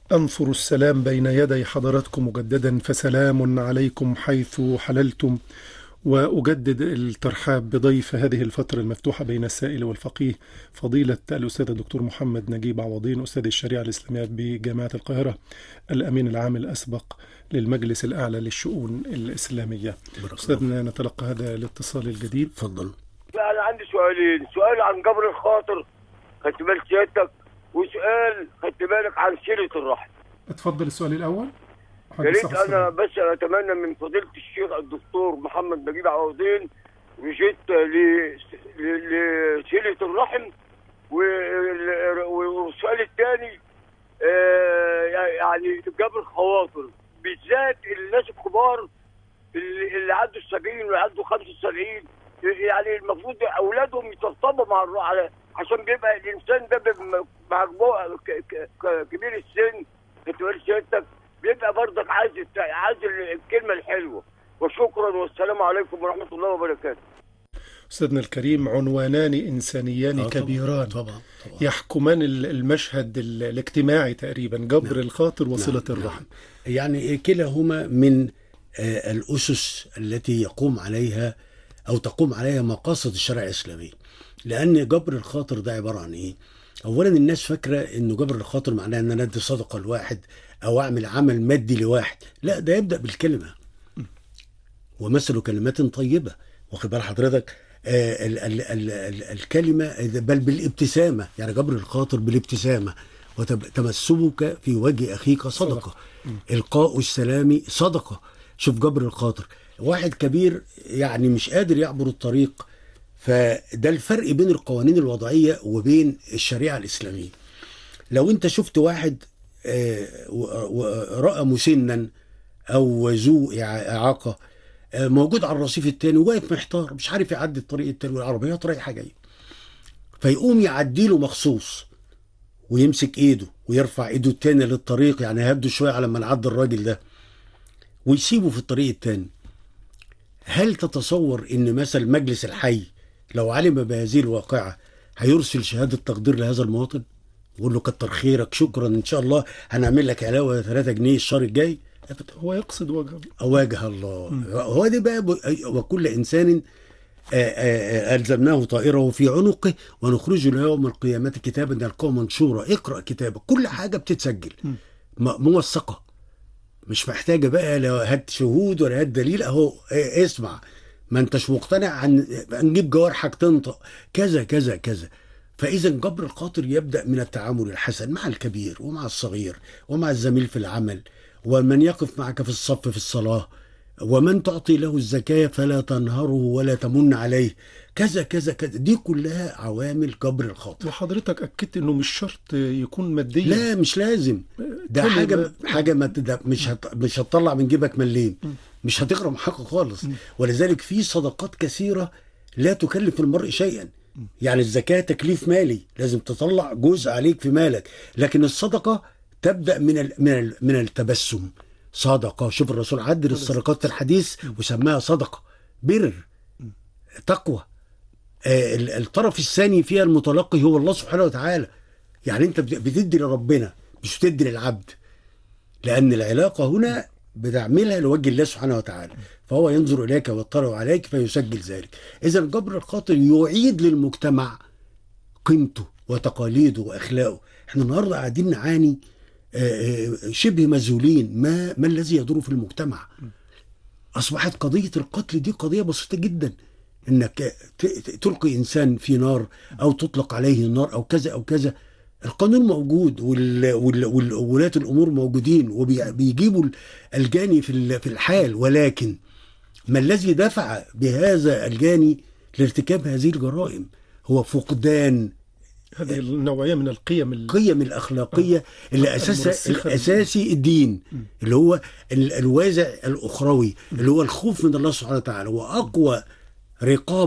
أنثر السلام بين يدي حضراتكم مجددا فسلام عليكم حيث حللتم وأجدد الترحاب بضيف هذه الفترة المفتوحة بين السائل والفقيه فضيلة الأستاذ الدكتور محمد نجيب عوضين أستاذ الشريعة الإسلامية بجامعة القاهرة الأمين العام الأسبق للمجلس الأعلى للشؤون الإسلامية أستاذنا نتلقى هذا الاتصال الجديد اتفضل انا عندي سؤالين سؤال عن جبر الخاطر خدت بالك سيادتك وسؤال خدت بالك عن صله الرحم اتفضل السؤال الأول يا ريت انا بس اتمنى من فضيله الشيخ الدكتور محمد نجيب عوضين وجدت ل- ل- لصله الرحم وال- والسؤال الثاني يعني جبر الخواطر بالذات الناس الكبار اللي اللي عنده السبعين واللي عنده 75 يعني المفروض اولادهم يترتبوا مع الروح على عشان بيبقى الانسان ده بيبقى مجموع ك- ك- ك- كبير السن خدت بالك سيادتك بيبقى برضك عايز الت- عايز الكلمه الحلوه وشكرا والسلام عليكم ورحمه الله وبركاته أستاذنا الكريم عنوانان إنسانيان آه، طبعاً، كبيران طبعا طبعا يحكمان ال- المشهد ال- الاجتماعي تقريبا جبر نعم. الخاطر وصلة نعم، الرحم يعني كلاهما من آه، الأسس التي يقوم عليها أو تقوم عليها مقاصد الشريعة الإسلامية لأن جبر الخاطر ده عبارة عن إيه؟ أولا الناس فاكرة إنه جبر الخاطر معناه إن أنا أدي صدقة لواحد أو أعمل عمل مادي لواحد لا ده يبدأ بالكلمة ومثل كلمات طيبة واخد بال حضرتك آه ال ال ال ال الكلمة بل بالابتسامة يعني جبر الخاطر بالابتسامة وتمسكك في وجه أخيك صدقة إلقاء السلام صدقة شوف جبر الخاطر واحد كبير يعني مش قادر يعبر الطريق فده الفرق بين القوانين الوضعية وبين الشريعة الإسلامية لو انت شفت واحد آه، و- ورأى مسنا أو ذو إع- إعاقة آه، موجود على الرصيف التاني وواقف محتار مش عارف يعدي الطريق التاني والعربيات رايحة جاية فيقوم يعديله مخصوص ويمسك ايده ويرفع ايده التاني للطريق يعني هده شويه على ما نعدي الراجل ده ويسيبه في الطريق التاني هل تتصور ان مثلا مجلس الحي لو علم بهذه الواقعه هيرسل شهاده تقدير لهذا المواطن يقول له كتر خيرك شكرا ان شاء الله هنعمل لك علاوه 3 جنيه الشهر الجاي أبداً. هو يقصد وجهه واجه الله هو ده بقى ب- وكل انسان آه، آه، آه، الزمناه طائره في عنقه ونخرج له يوم القيامه كتابا يلقاه منشورا اقرا كتابك كل حاجه بتتسجل م- موثقه مش محتاجه بقى لا هات شهود ولا هات دليل اهو آه، اسمع ما انتش مقتنع عن نجيب جوارحك تنطق كذا كذا كذا فاذا جبر الخاطر يبدا من التعامل الحسن مع الكبير ومع الصغير ومع الزميل في العمل ومن يقف معك في الصف في الصلاه ومن تعطي له الزكاه فلا تنهره ولا تمن عليه كذا كذا كذا دي كلها عوامل جبر الخاطر وحضرتك أكدت أنه مش شرط يكون ماديا لا مش لازم ده كل حاجه ما- حاجه ما تد- مش هت... مش هتطلع من جيبك مليم مش هتغرم حقه خالص ولذلك في صدقات كثيره لا تكلف المرء شيئا يعني الزكاه تكليف مالي لازم تطلع جزء عليك في مالك لكن الصدقه تبدا من ال... من ال... من التبسم صدقه شوف الرسول عدل الصدقات في الحديث وسماها صدقه بر تقوى آه، ال- الطرف الثاني فيها المتلقي هو الله سبحانه وتعالى يعني انت بت- بتدي لربنا مش بتدي للعبد لان العلاقه هنا بتعملها لوجه الله سبحانه وتعالى فهو ينظر اليك ويطلع عليك فيسجل ذلك اذا جبر الخاطر يعيد للمجتمع قيمته وتقاليده واخلاقه احنا النهارده قاعدين نعاني آه، آه، شبه مذهولين ما ما الذي يدور في المجتمع اصبحت قضيه القتل دي قضيه بسيطه جدا انك ت- ت- تلقي انسان في نار او تطلق عليه النار او كذا او كذا القانون موجود وال- وال- وال- وولاة الامور موجودين وبيجيبوا الجاني في ال- في الحال ولكن ما الذي دفع بهذا الجاني لارتكاب هذه الجرائم هو فقدان هذه النوعية من القيم ال- القيم الاخلاقيه اللي اساسها المرسخة. الاساسي الدين اللي هو ال- الوازع الاخروي اللي هو الخوف من الله سبحانه وتعالى واقوى رقاب